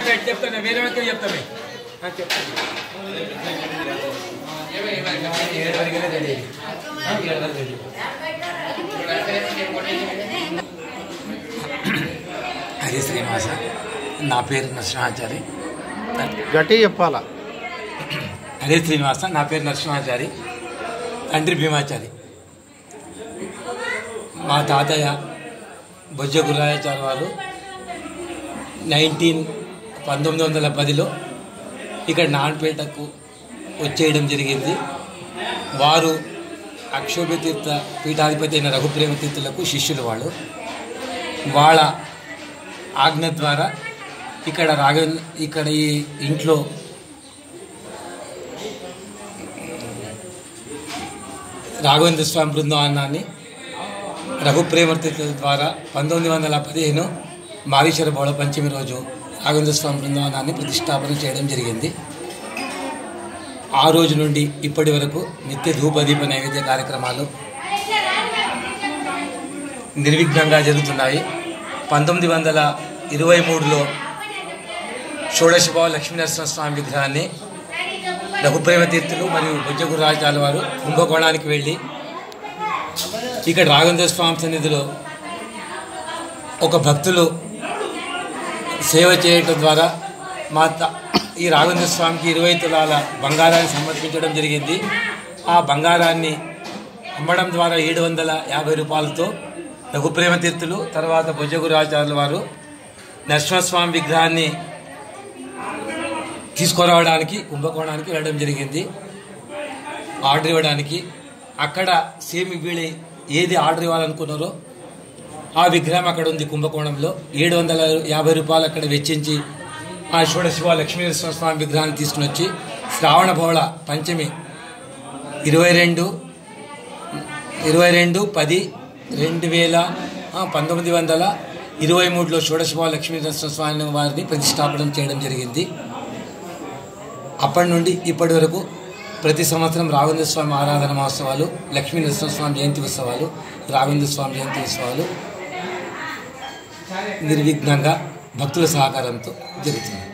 చెప్తాను వేరే వాళ్ళకి చెప్తామే చెప్తాను ఏడు వరకనే రెడీ ఏడు వరకు రెడీ హరి శ్రీనివాస నా పేరు నరసింహాచారి గట్టి చెప్పాలా హరే శ్రీనివాస నా పేరు నరసింహాచారి తండ్రి భీమాచారి మా తాతయ్య బొజ్జ గుర్రాచారి వారు నైన్టీన్ పంతొమ్మిది వందల పదిలో ఇక్కడ నాన్పేటకు వచ్చేయడం జరిగింది వారు అక్షోభ్యతీర్థ పీఠాధిపతి అయిన రఘుప్రేమ తీర్థులకు శిష్యులు వాళ్ళు వాళ్ళ ఆజ్ఞ ద్వారా ఇక్కడ రాఘ ఇక్కడ ఈ ఇంట్లో రాఘవేంద్ర స్వామి బృందావనాన్ని రఘుప్రేమతీర్థుల ద్వారా పంతొమ్మిది వందల పదిహేను మారీశ్వర బౌళ పంచమి రోజు రాఘవేంద్ర స్వామి బృందావనాన్ని ప్రతిష్టాపన చేయడం జరిగింది ఆ రోజు నుండి ఇప్పటి వరకు నిత్య ధూపదీప నైవేద్య కార్యక్రమాలు నిర్విఘ్నంగా జరుగుతున్నాయి పంతొమ్మిది వందల ఇరవై మూడులో షోడశభావ లక్ష్మీనరసింహ స్వామి విగ్రహాన్ని రఘుప్రేమ తీర్థులు మరియు బుజ్జగురు రాజాల వారు కుంభకోణానికి వెళ్ళి ఇక్కడ రాఘవేంద్ర స్వామి సన్నిధిలో ఒక భక్తులు సేవ చేయటం ద్వారా మా త- ఈ రాఘవేంద్ర స్వామికి ఇరవై తులాల బంగారాన్ని సమర్పించడం జరిగింది ఆ బంగారాన్ని అమ్మడం ద్వారా ఏడు వందల యాభై రూపాయలతో రఘుప్రేమ తీర్థులు తర్వాత భుజగురాచార్యుల వారు నరసింహస్వామి విగ్రహాన్ని తీసుకురావడానికి కుంభకోణానికి వెళ్ళడం జరిగింది ఆర్డర్ ఇవ్వడానికి అక్కడ సేమ్ వీళ్ళు ఏది ఆర్డర్ ఇవ్వాలనుకున్నారో ఆ విగ్రహం అక్కడ ఉంది కుంభకోణంలో ఏడు వందల యాభై రూపాయలు అక్కడ వెచ్చించి ఆ షోడశివ లక్ష్మీనరసింహ స్వామి విగ్రహాన్ని తీసుకుని వచ్చి శ్రావణ బహుళ పంచమి ఇరవై రెండు ఇరవై రెండు పది రెండు వేల ఆ, పంతొమ్మిది వందల ఇరవై మూడులో షోడశివ లక్ష్మీనరసింహ స్వామి వారిని ప్రతిష్టాపనం చేయడం జరిగింది అప్పటి నుండి ఇప్పటి వరకు ప్రతి సంవత్సరం రాఘవేంద్ర స్వామి ఆరాధన మహోత్సవాలు లక్ష్మీ నరసింహస్వామి జయంతి ఉత్సవాలు రాఘవేంద్ర స్వామి జయంతి ఉత్సవాలు నిర్విఘ్నంగా భక్తుల సహకారంతో జరుగుతుంది